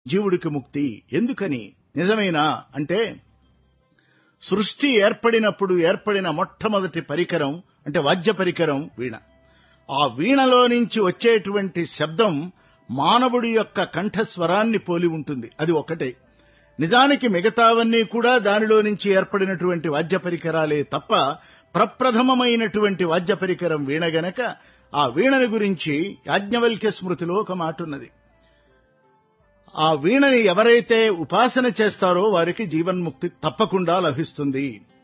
జీవుడికి ముక్తి ఎందుకని నిజమేనా అంటే సృష్టి ఏర్పడినప్పుడు ఏర్పడిన మొట్టమొదటి పరికరం అంటే వాద్య పరికరం వీణ ఆ వీణలో నుంచి వచ్చేటువంటి శబ్దం మానవుడి యొక్క కంఠస్వరాన్ని పోలి ఉంటుంది అది ఒకటే నిజానికి మిగతావన్నీ కూడా దానిలో నుంచి ఏర్పడినటువంటి వాద్య పరికరాలే తప్ప ప్రప్రథమమైనటువంటి వాద్య పరికరం వీణ గనక ఆ వీణని గురించి యాజ్ఞవల్క్య స్మృతిలో ఒక మాట ఉన్నది ఆ వీణని ఎవరైతే ఉపాసన చేస్తారో వారికి జీవన్ముక్తి తప్పకుండా లభిస్తుంది